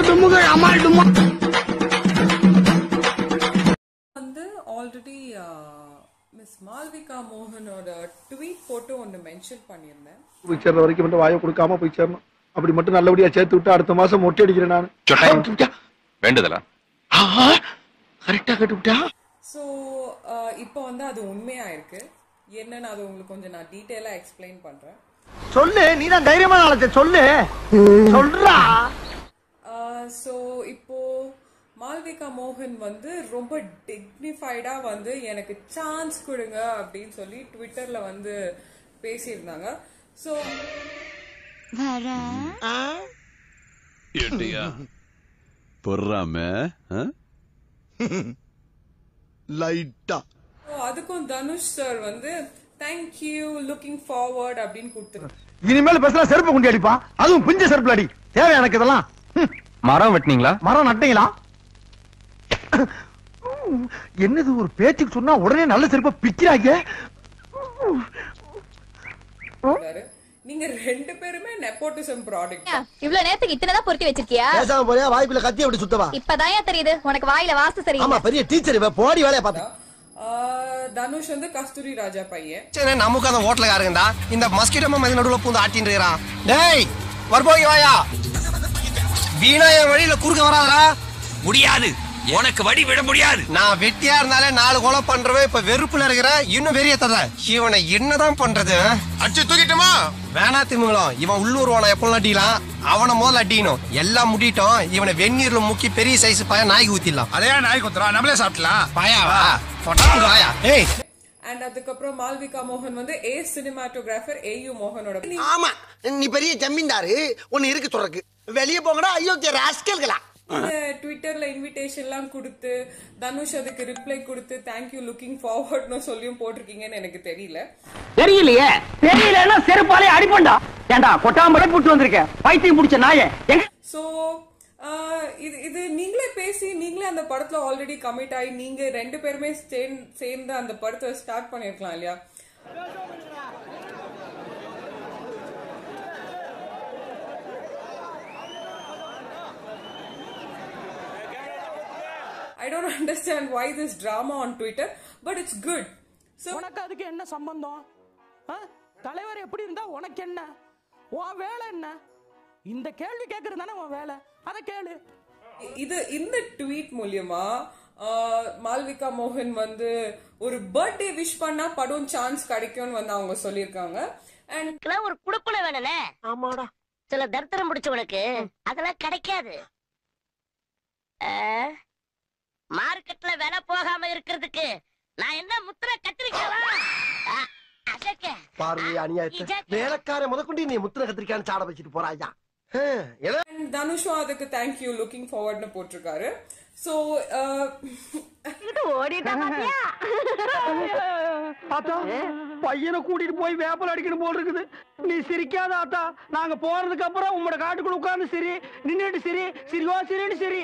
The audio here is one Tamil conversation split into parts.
டுமுகள் அமால் டுமா வந்து ஆல்ரெடி மிஸ் மால்விகா மோகனோட ட்வீட் போட்டு ஒன்று மென்ஷன் பண்ணியிருந்தேன் போய் சேர்ற வரைக்கும் மட்டும் வாயை கொடுக்காம போய் சேரணும் அப்படி மட்டும் நல்லபடியா சேர்த்து விட்டு அடுத்த மாசம் மொட்டை அடிக்கிறேன் நான் வேண்டுதலா கரெக்டா கட்டுவிட்டா ஸோ இப்போ வந்து அது உண்மையா இருக்கு என்னன்னு அது உங்களுக்கு கொஞ்சம் நான் டீட்டெயிலாக எக்ஸ்பிளைன் பண்ணுறேன் சொல்லு நீ தான் தைரியமான ஆளத்தை சொல்லு சொல்றா ஸோ இப்போ மால்விகா மோகன் வந்து ரொம்ப டிக்னிஃபைடா வந்து எனக்கு சான்ஸ் கொடுங்க அப்படின்னு சொல்லி ட்விட்டர்ல வந்து பேசியிருந்தாங்க ஸோ ஏட்டியா பொறாம லைட்டா அதுக்கும் தனுஷ் சார் வந்து தேங்க்யூ லுக்கிங் ஃபார்வர்ட் அப்படின்னு கொடுத்துரு இனிமேல் பேசுனா செருப்பு குண்டி அடிப்பான் அதுவும் பிஞ்ச செருப்புல அடி தேவை எனக்கு இதெல்லாம் ஹம். மரம் வெட்டினீங்களா மரம் நட்டீங்களா என்னது ஒரு பேச்சுக்கு சொன்னா உடனே நல்ல செருப்பை பிக்கிறாங்க இருக்காரு. நீங்க ரெண்டு பேருமே நெப்போட்டிசம் ப்ராடக்ட் இவ்வளவு நேரத்துக்கு இத்தனைதான் பொருத்தி வச்சிருக்கியா பேசாம போறியா வாய்ப்புல கத்தி அப்படி சுத்தவா இப்பதான் தெரியுது உனக்கு வாயில வாஸ்து சரி ஆமா பெரிய டீச்சர் இவ போடி வேலைய பார்த்தா தனுஷ் வந்து கஸ்தூரி ராஜா பையன் நமக்கு அந்த ஹோட்டலுக்காரங்கடா இந்த மஸ்கிட்டோ மதி நடுவுல பூந்து ஆட்டின்னு இருக்கிறான் டேய் வரப்போங்க வாயா வீணா என் வழியில குறுக்க வராதடா முடியாது உனக்கு வடி விட முடியாது நான் வெட்டியா இருந்தாலே நாலு கொலை பண்றவன் இப்ப வெறுப்புல இருக்கிற இன்னும் வெறிய தர இவனை என்னதான் பண்றது அடிச்சு தூக்கிட்டுமா வேணா திமுகலாம் இவன் உள்ளூர்வான எப்பவும் அடிக்கலாம் அவனை முதல்ல அடிக்கணும் எல்லாம் முடிட்டோம் இவனை வெந்நீர்ல முக்கி பெரிய சைஸ் பையன் நாய்க்கு ஊத்திடலாம் அதே நாய் குத்துறோம் நம்மளே சாப்பிடலாம் பாயா வா பொட்டாங்க வாயா ஏய் அண்ட் அதுக்கப்புறம் மால்விகா மோகன் வந்து ஏ சினிமாட்டோகிராஃபர் ஏயு மோகனோட ஆமா நீ பெரிய ஜமீன்தாரு ஒன்னு இருக்கு சொல்றக்கு வெளிய போங்கடா அயோக்கிய ராஸ்கல்களா நீங்க ட்விட்டர்ல இன்விடேஷன்லாம் கொடுத்து தனுஷ் அதுக்கு ரிப்ளை கொடுத்து தேங்க்யூ லுக்கிங் ஃபார்வர்ட்னு சொல்லியும் போட்டிருக்கீங்கன்னு எனக்கு தெரியல தெரியலையே தெரியலன்னா செருப்பாலே அடிப்பண்டா ஏண்டா கொட்டாம்படை புட்டு வந்திருக்க பைத்தியம் பிடிச்ச நாய எங்க ஸோ இது இது நீங்களே பேசி நீங்களே அந்த படத்துல ஆல்ரெடி கமிட் ஆகி நீங்க ரெண்டு பேருமே சேர்ந்து சேர்ந்து அந்த படத்தை ஸ்டார்ட் பண்ணிருக்கலாம் இல்லையா I don't understand why this drama on Twitter, but it's good. So உனக்கு அதுக்கு என்ன சம்பந்தம் ஆ? தலைவர் எப்படி இருந்தா உனக்கு என்ன உன் வேலை என்ன இந்த கேள்வி கேட்கறது தானே உன் வேலை அதை கேளு இது இந்த ட்வீட் மூலியமா ஆஹ், மால்விகா மோகன் வந்து ஒரு பர்த்டே விஷ் பண்ணா படம் சான்ஸ் கிடைக்கும்னு வந்து அவங்க சொல்லியிருக்காங்க அண்ட் ஒரு குடுப்புல வேணுனே ஆமாடா சில தரித்திரம் பிடிச்சவனுக்கு அதெல்லாம் கிடைக்காது மார்க்கெட்ல விலை போகாம இருக்கிறதுக்கு நான் என்ன முத்திர கத்திரிக்கவா அசக்க பார்வை அநியாயத்தை வேலைக்கார முதற்கொண்டு நீ முத்திர கத்திரிக்கான்னு சாட வச்சுட்டு போறாயா ஹம், ஏதோ and தனுஷும் அதுக்கு தேங்க்யூ லுக்கிங் ஃபார்வர்ட்னு போட்டிருக்காரு ஸோ ஆத்தா பையனை கூட்டிட்டு போய் வேப்பல் அடிக்கணும் போல் இருக்குது நீ சிரிக்காத ஆத்தா நாங்க போனதுக்கு அப்புறம் உங்களோட காட்டுக்குள்ள உட்கார்ந்து சரி நின்னுட்டு சரி சிரிவா சரின்னு சரி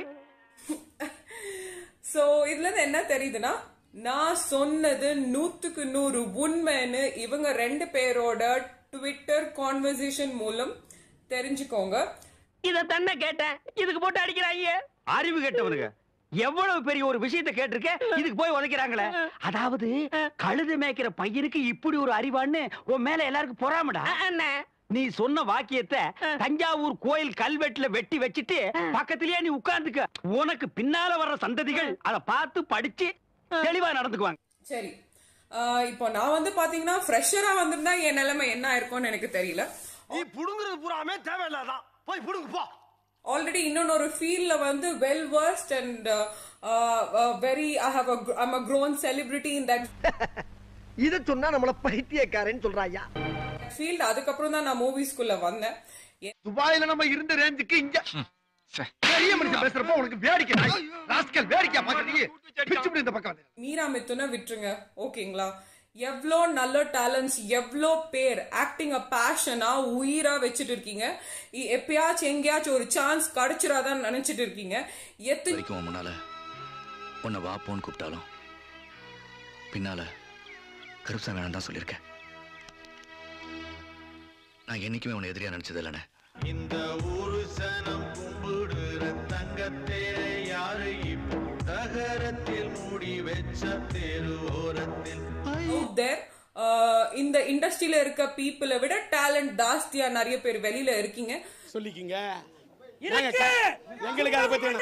ஸோ இதுல இருந்து என்ன தெரியுதுன்னா நான் சொன்னது நூத்துக்கு நூறு உண்மைன்னு இவங்க ரெண்டு பேரோட ட்விட்டர் கான்வர்சேஷன் மூலம் தெரிஞ்சுக்கோங்க இத தன்னை கேட்டேன் இதுக்கு போட்டு அடிக்கிறாங்க அறிவு கேட்டவனுங்க எவ்வளவு பெரிய ஒரு விஷயத்தை கேட்டிருக்க இதுக்கு போய் உதைக்கிறாங்களே அதாவது கழுது மேய்க்கிற பையனுக்கு இப்படி ஒரு அறிவான்னு உன் மேல எல்லாருக்கும் பொறாமடா நீ சொன்ன வாக்கியத்தை தஞ்சாவூர் கோயில் கல்வெட்டுல வெட்டி வச்சிட்டு பக்கத்திலேயே நீ உட்கார்ந்துக்க உனக்கு பின்னால வர்ற சந்ததிகள் அத பார்த்து படிச்சு தெளிவா நடந்துக்குவாங்க சரி ஆஹ் இப்போ நான் வந்து பாத்தீங்கன்னா ஃப்ரெஷரா வந்திருந்தா என் நிலைமை என்ன ஆயிருக்கும்னு எனக்கு தெரியல நீ புடுங்குறது பூராமே தேவையில்லாதான் போய் புடுங்கு போ ஆல்ரெடி இன்னொன்னு ஒரு ஃபீல்ட்ல வந்து well worst and very I have I'm a grown celebrity in that இத சொன்னா நம்மள பைத்தியக்காரன்னு சொல்றாயா ஃபீல்ட் அதுக்கப்புறம் தான் நான் மூவிஸ்குள்ள வந்தேன் எ- துபாயில நம்ம இருந்த ரேஞ்சுக்கு இங்க பெரிய மனுஷன் பேசுறப்ப உனக்கு வேடிக்கை நாய். ராஸ்கல் வேடிக்கை பாக்குறீங்க பிச்சு பிடி இந்த பக்கம் வந்து. மீரா மித்துன விட்டுருங்க ஓகேங்களா எவ்வளோ நல்ல டேலண்ட்ஸ் எவ்வளோ பேர் ஆக்டிங் அ பேஷனா உயிரா வச்சுட்டு இருக்கீங்க இ- எப்பயாச்சும் எங்கேயாச்சும் ஒரு சான்ஸ் கிடைச்சிராதான் நினைச்சிட்டு இருக்கீங்க எத்தனை வரைக்கும் உன் முன்னால உன்னை வா போன்னு கூப்பிட்டாலும் பின்னால கருப்சா வேணாம் தான் சொல்லியிருக்கேன் நான் என்னைக்குமே உன்னை எதிரியா நினைச்சது இல்லைண்ணே இந்த ஊரு சனம் கும்பிடுற தங்கத்தேரை யாரு இப்போ நகரத்தில் மூடி வச்ச தெரு ஓரத்தில் out there uh, இந்த இண்டஸ்ட்ரியில இருக்க பீப்புளை விட டேலண்ட் ஜாஸ்தியா நிறைய பேர் வெளியில இருக்கீங்க சொல்லிக்கிங்க எங்களுக்கு அதை பத்தி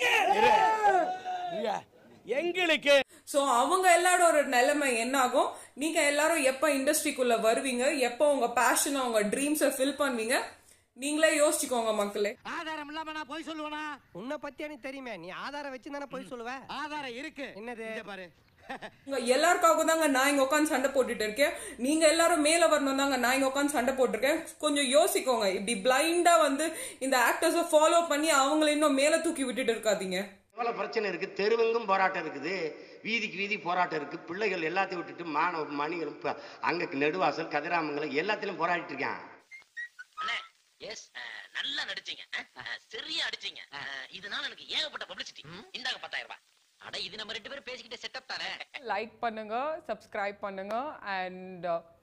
எங்களுக்கு சோ அவங்க எல்லாரோட நிலைமை என்ன ஆகும் நீங்க எல்லாரும் எப்ப இண்டஸ்ட்ரிக்குள்ள வருவீங்க எப்ப உங்க பேஷனை உங்க ட்ரீம்ஸை ஃபில் பண்ணுவீங்க நீங்களே யோசிச்சுக்கோங்க மக்களே ஆதாரம் இல்லாம நான் போய் சொல்லுவேனா உன்னை பத்தி எனக்கு தெரியுமே நீ ஆதாரம் வச்சு தானே போய் சொல்லுவ ஆதாரம் இருக்கு என்னது பாரு உங்க எல்லாருக்காகவும் தாங்க நான் இங்க உட்காந்து சண்டை போட்டுட்டு இருக்கேன் நீங்க எல்லாரும் மேல வரணும் தாங்க நான் இங்க உட்காந்து சண்டை போட்டிருக்கேன் கொஞ்சம் யோசிக்கோங்க இப்படி பிளைண்டா வந்து இந்த ஆக்டர்ஸை ஃபாலோ பண்ணி அவங்கள இன்னும் மேல தூக்கி விட்டுட்டு இருக்காதீங்க எவ்வளவு பிரச்சனை இருக்கு தெருவெங்கும் போராட்டம் இருக்குது வீதிக்கு வீதி போராட்டம் இருக்கு பிள்ளைகள் எல்லாத்தையும் விட்டுட்டு மாணவ மணிகளும் இப்ப அங்க நெடுவாசல் கதிராமங்கலம் எல்லாத்திலும் போராடிட்டு இருக்கான் எஸ் நல்லா நடிச்சீங்க சரியா அடிச்சீங்க இதனால எனக்கு ஏகப்பட்ட பப்ளிசிட்டி இந்தாங்க பத்தாயிரம் ரூபாய் அட இது நம்ம ரெண்டு பேரும் பேசிக்கிட்ட செட்டப் தானே லைக் பண்ணுங்க சப்ஸ்கிரைப் பண்ணுங்க அண்ட்